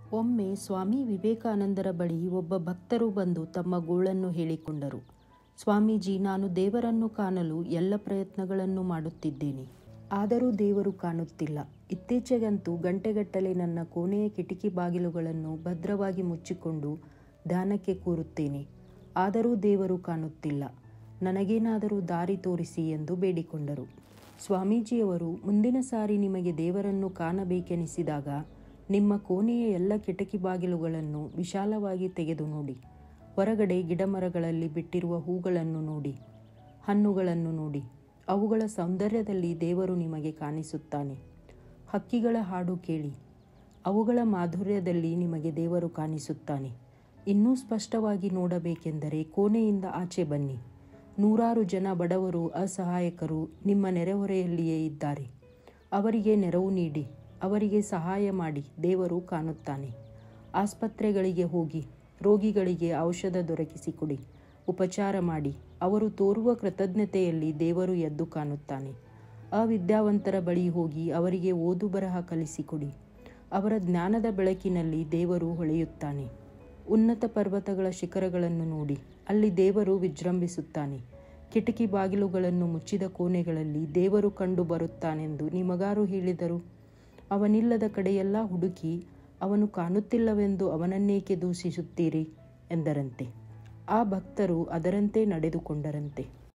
ಒಮ್ಮೆ ಸ್ವಾಮಿ ವಿವೇಕಾನಂದರ ಬಳಿ ಒಬ್ಬ ಭಕ್ತರು ಬಂದು ತಮ್ಮ ಗೋಳನ್ನು ಹೇಳಿಕೊಂಡರು ಸ್ವಾಮೀಜಿ ನಾನು ದೇವರನ್ನು ಕಾಣಲು ಎಲ್ಲ ಪ್ರಯತ್ನಗಳನ್ನು ಮಾಡುತ್ತಿದ್ದೇನೆ ಆದರೂ ದೇವರು ಕಾಣುತ್ತಿಲ್ಲ ಇತ್ತೀಚೆಗಂತೂ ಗಂಟೆಗಟ್ಟಲೆ ನನ್ನ ಕೋಣೆಯ ಕಿಟಕಿ ಬಾಗಿಲುಗಳನ್ನು ಭದ್ರವಾಗಿ ಮುಚ್ಚಿಕೊಂಡು ಧ್ಯಾನಕ್ಕೆ ಕೂರುತ್ತೇನೆ ಆದರೂ ದೇವರು ಕಾಣುತ್ತಿಲ್ಲ ನನಗೇನಾದರೂ ದಾರಿ ತೋರಿಸಿ ಎಂದು ಬೇಡಿಕೊಂಡರು ಸ್ವಾಮೀಜಿಯವರು ಮುಂದಿನ ಸಾರಿ ನಿಮಗೆ ದೇವರನ್ನು ಕಾಣಬೇಕೆನಿಸಿದಾಗ ನಿಮ್ಮ ಕೋಣೆಯ ಎಲ್ಲ ಕಿಟಕಿ ಬಾಗಿಲುಗಳನ್ನು ವಿಶಾಲವಾಗಿ ತೆಗೆದು ನೋಡಿ ಹೊರಗಡೆ ಗಿಡಮರಗಳಲ್ಲಿ ಬಿಟ್ಟಿರುವ ಹೂಗಳನ್ನು ನೋಡಿ ಹಣ್ಣುಗಳನ್ನು ನೋಡಿ ಅವುಗಳ ಸೌಂದರ್ಯದಲ್ಲಿ ದೇವರು ನಿಮಗೆ ಕಾಣಿಸುತ್ತಾನೆ ಹಕ್ಕಿಗಳ ಹಾಡು ಕೇಳಿ ಅವುಗಳ ಮಾಧುರ್ಯದಲ್ಲಿ ನಿಮಗೆ ದೇವರು ಕಾಣಿಸುತ್ತಾನೆ ಇನ್ನೂ ಸ್ಪಷ್ಟವಾಗಿ ನೋಡಬೇಕೆಂದರೆ ಕೋಣೆಯಿಂದ ಆಚೆ ಬನ್ನಿ ನೂರಾರು ಜನ ಬಡವರು ಅಸಹಾಯಕರು ನಿಮ್ಮ ನೆರೆಹೊರೆಯಲ್ಲಿಯೇ ಇದ್ದಾರೆ ಅವರಿಗೆ ನೆರವು ನೀಡಿ ಅವರಿಗೆ ಸಹಾಯ ಮಾಡಿ ದೇವರು ಕಾಣುತ್ತಾನೆ ಆಸ್ಪತ್ರೆಗಳಿಗೆ ಹೋಗಿ ರೋಗಿಗಳಿಗೆ ಔಷಧ ದೊರಕಿಸಿಕೊಡಿ ಉಪಚಾರ ಮಾಡಿ ಅವರು ತೋರುವ ಕೃತಜ್ಞತೆಯಲ್ಲಿ ದೇವರು ಎದ್ದು ಕಾಣುತ್ತಾನೆ ಅವಿದ್ಯಾವಂತರ ಬಳಿ ಹೋಗಿ ಅವರಿಗೆ ಓದು ಬರಹ ಕಲಿಸಿಕೊಡಿ ಅವರ ಜ್ಞಾನದ ಬೆಳಕಿನಲ್ಲಿ ದೇವರು ಹೊಳೆಯುತ್ತಾನೆ ಉನ್ನತ ಪರ್ವತಗಳ ಶಿಖರಗಳನ್ನು ನೋಡಿ ಅಲ್ಲಿ ದೇವರು ವಿಜೃಂಭಿಸುತ್ತಾನೆ ಕಿಟಕಿ ಬಾಗಿಲುಗಳನ್ನು ಮುಚ್ಚಿದ ಕೋಣೆಗಳಲ್ಲಿ ದೇವರು ಕಂಡು ಬರುತ್ತಾನೆಂದು ನಿಮಗಾರು ಹೇಳಿದರು ಅವನಿಲ್ಲದ ಕಡೆಯೆಲ್ಲ ಹುಡುಕಿ ಅವನು ಕಾಣುತ್ತಿಲ್ಲವೆಂದು ಅವನನ್ನೇಕೆ ದೂಷಿಸುತ್ತೀರಿ ಎಂದರಂತೆ ಆ ಭಕ್ತರು ಅದರಂತೆ ನಡೆದುಕೊಂಡರಂತೆ